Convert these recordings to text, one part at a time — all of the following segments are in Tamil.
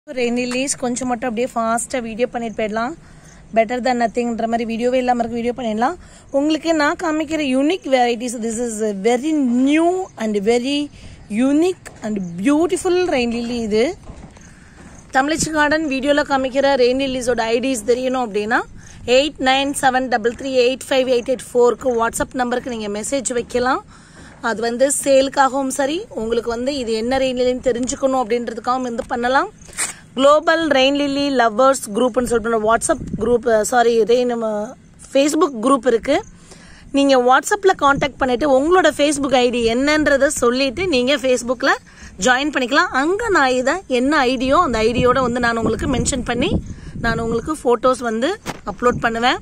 ரெய்னி லீஸ் கொஞ்சம் மட்டும் அப்படியே ஃபாஸ்ட்டாக வீடியோ பண்ணிட்டு போயிடலாம் பெட்டர் than நத்திங்ன்ற மாதிரி வீடியோவே இல்லாமல் இருக்க வீடியோ பண்ணிடலாம் உங்களுக்கு நான் காமிக்கிற unique varieties this is very new and very unique and beautiful rain lily இது தமிழிச்சு கார்டன் வீடியோவில் காமிக்கிற ரெயின் லில்லிஸோட ஐடிஸ் தெரியணும் அப்படின்னா eight nine seven double three eight five eight eight ஃபோருக்கு வாட்ஸ்அப் நம்பருக்கு நீங்கள் மெசேஜ் வைக்கலாம் அது வந்து சேலுக்காகவும் சரி உங்களுக்கு வந்து இது என்ன ரெயின் லில்லின்னு தெரிஞ்சுக்கணும் அப்படின்றதுக்காகவும் வந்து பண்ணலாம் குளோபல் ரெயின் லில்லி லவ்வர்ஸ் குரூப்னு சொல்லிட்டு WhatsApp group sorry rain Facebook group இருக்குது நீங்கள் வாட்ஸ்அப்பில் காண்டாக்ட் பண்ணிவிட்டு உங்களோட ஃபேஸ்புக் ஐடி என்னன்றதை சொல்லிவிட்டு நீங்கள் ஃபேஸ்புக்கில் ஜாயின் பண்ணிக்கலாம் அங்கே நான் இதை என்ன ஐடியோ அந்த ஐடியோட வந்து நான் உங்களுக்கு மென்ஷன் பண்ணி நான் உங்களுக்கு ஃபோட்டோஸ் வந்து அப்லோட் பண்ணுவேன்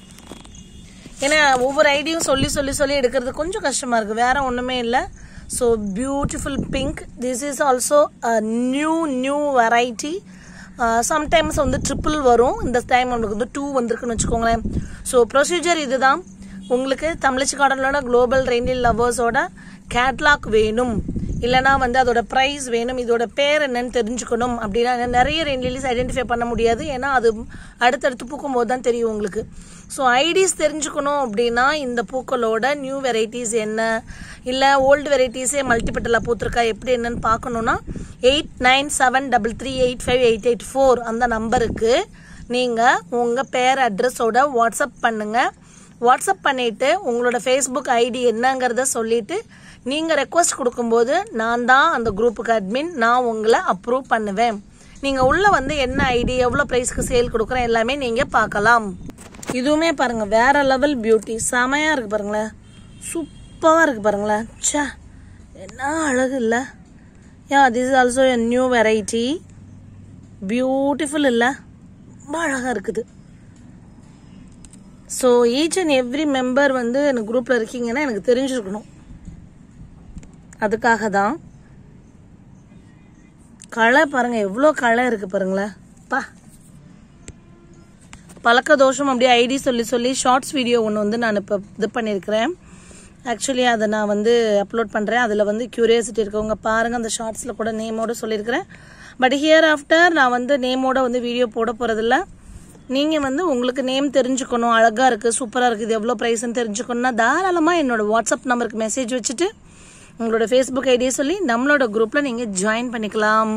ஏன்னா ஒவ்வொரு ஐடியும் சொல்லி சொல்லி சொல்லி எடுக்கிறது கொஞ்சம் கஷ்டமாக இருக்குது வேற ஒன்றுமே இல்லை so beautiful pink this is also new new variety sometimes வந்து ட்ரிபிள் வரும் இந்த டைம் நம்மளுக்கு வந்து டூ வந்திருக்குன்னு வச்சுக்கோங்களேன் ஸோ ப்ரொசீஜர் இதுதான் உங்களுக்கு தமிழிச்சு கார்டனோட குளோபல் ரெயின்டில் லவர்ஸோட கேட்லாக் வேணும் இல்லைனா வந்து அதோட ப்ரைஸ் வேணும் இதோட பேர் என்னன்னு தெரிஞ்சுக்கணும் அப்படின்னா நிறைய ரெயின்லிலிஸ் ஐடென்டிஃபை பண்ண முடியாது ஏன்னா அது அடுத்தடுத்து பூக்கும் போது தான் தெரியும் உங்களுக்கு ஸோ ஐடிஸ் தெரிஞ்சுக்கணும் அப்படின்னா இந்த பூக்களோட நியூ வெரைட்டிஸ் என்ன இல்லை ஓல்டு வெரைட்டிஸே மல்டிபெட்டலாக பூத்திருக்கா எப்படி என்னன்னு பார்க்கணுன்னா eight nine seven double three eight five eight eight four அந்த நம்பருக்கு நீங்கள் உங்கள் பேர் அட்ரஸோட வாட்ஸ்அப் பண்ணுங்கள் வாட்ஸ்அப் பண்ணிவிட்டு உங்களோட ஃபேஸ்புக் ஐடி என்னங்கிறத சொல்லிவிட்டு நீங்கள் ரெக்வஸ்ட் கொடுக்கும்போது நான் தான் அந்த குரூப்புக்கு அட்மின் நான் உங்களை அப்ரூவ் பண்ணுவேன் நீங்கள் உள்ளே வந்து என்ன ஐடி எவ்வளோ ப்ரைஸ்க்கு சேல் கொடுக்குறேன் எல்லாமே நீங்கள் பார்க்கலாம் இதுவுமே பாருங்கள் வேற லெவல் பியூட்டி செமையாக இருக்குது பாருங்களேன் சூப்பராக இருக்குது பாருங்களேன் ச்சே என்ன அழகு இல்லை yeah this is also a new variety beautiful இல்லை ரொம்ப அழகாக இருக்குது so each and every member வந்து எனக்கு குரூப்பில் இருக்கீங்கன்னா எனக்கு தெரிஞ்சிருக்கணும் அதுக்காக தான் களை பாருங்க எவ்வளோ களை இருக்கு பாருங்களேன் பா பழக்க தோஷம் அப்படியே ஐடி சொல்லி சொல்லி ஷார்ட்ஸ் வீடியோ ஒன்று வந்து நான் இப்போ இது பண்ணியிருக்கிறேன் ஆக்சுவலி அதை நான் வந்து அப்லோட் பண்ணுறேன் அதில் வந்து க்யூரியாசிட்டி இருக்கவங்க பாருங்கள் அந்த ஷார்ட்ஸில் கூட நேமோட சொல்லியிருக்கிறேன் பட் ஹியர் ஆஃப்டர் நான் வந்து நேமோட வந்து வீடியோ போட போகிறதில்ல நீங்கள் வந்து உங்களுக்கு நேம் தெரிஞ்சுக்கணும் அழகாக இருக்குது சூப்பராக இருக்குது இது எவ்வளோ ப்ரைஸ்ன்னு தெரிஞ்சுக்கணும்னா தாராளமாக என்னோட வாட்ஸ்அப் நம்பருக்கு மெசேஜ் வச்சுட்டு உங்களோட ஃபேஸ்புக் ஐடியை சொல்லி நம்மளோட குரூப்பில் நீங்கள் ஜாயின் பண்ணிக்கலாம்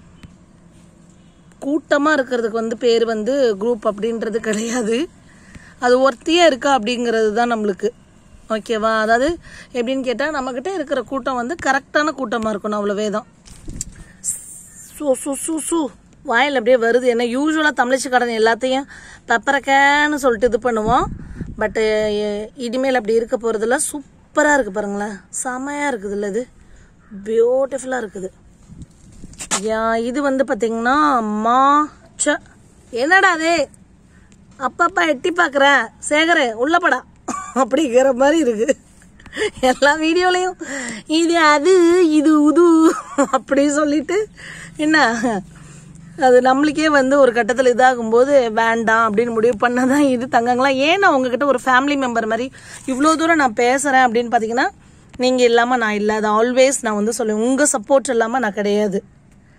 கூட்டமாக இருக்கிறதுக்கு வந்து பேர் வந்து குரூப் அப்படின்றது கிடையாது அது ஒருத்தியாக இருக்கா அப்படிங்கிறது தான் நம்மளுக்கு ஓகேவா அதாவது எப்படின்னு கேட்டால் நம்மக்கிட்ட இருக்கிற கூட்டம் வந்து கரெக்டான கூட்டமாக இருக்கணும் அவ்வளோவே தான் சூ சூ சூ சூ வாயில் அப்படியே வருது ஏன்னா யூஸ்வலாக தமிழிச்சு கடன் எல்லாத்தையும் பெப்பரக்கேன்னு சொல்லிட்டு இது பண்ணுவோம் பட்டு இனிமேல் அப்படி இருக்க போகிறதுல சூப்பராக இருக்குது பாருங்களேன் செமையாக இருக்குது இல்லை இது பியூட்டிஃபுல்லாக இருக்குது யா இது வந்து பார்த்தீங்கன்னா மா ச என்னடா அது அப்பப்பா எட்டி பார்க்குறேன் சேகரே உள்ளப்படா அப்படிங்கிற மாதிரி இருக்கு எல்லா வீடியோலையும் இது அது இது உது அப்படி சொல்லிட்டு என்ன அது நம்மளுக்கே வந்து ஒரு கட்டத்தில் இதாகும்போது வேண்டாம் அப்படின்னு முடிவு பண்ணதான் இது தங்கங்களா ஏன் நான் உங்ககிட்ட ஒரு ஃபேமிலி மெம்பர் மாதிரி இவ்வளோ தூரம் நான் பேசுகிறேன் அப்படின்னு பார்த்தீங்கன்னா நீங்கள் இல்லாமல் நான் இல்லை அது ஆல்வேஸ் நான் வந்து சொல்லுவேன் உங்கள் சப்போர்ட் இல்லாமல் நான் கிடையாது